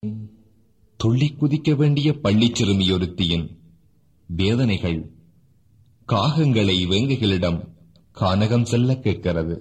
துள்ளி குதிக்க வேண்டிய பள்ளிச் சிறுமியொருத்தியின் வேதனைகள் காகங்களை வேங்கைகளிடம் கானகம் செல்ல கேட்கிறது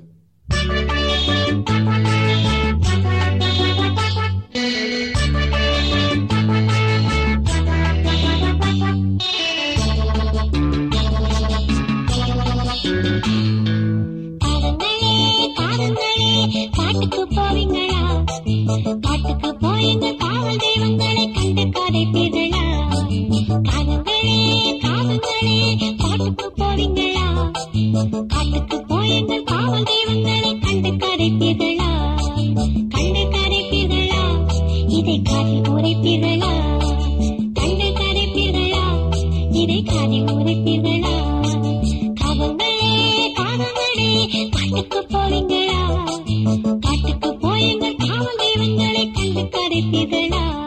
காதங்களே காதங்களே காட்டுக்கு போவீங்களா காட்டுக்கு போயுங்க காவல் தெய்வங்களை கண்டு கதைப்பீர்களா காதங்களே காதங்களே காட்டுக்கு போவீங்களா காட்டுக்கு போயுங்க காவல் தெய்வங்களை கண்டு கதைப்பீர்களா கண்டு கதைப்பீர்களா இதை காதில் உரைப்பீர்களா கண்டு கதைப்பீர்களா இதை காதில் உரைப்பீர்களா காவங்களே காவங்களே காட்டுக்கு போவீங்களா காட்டுக்கு போயுங்க காவல் தெய்வங்களை கண்டு கதைப்பீர்களா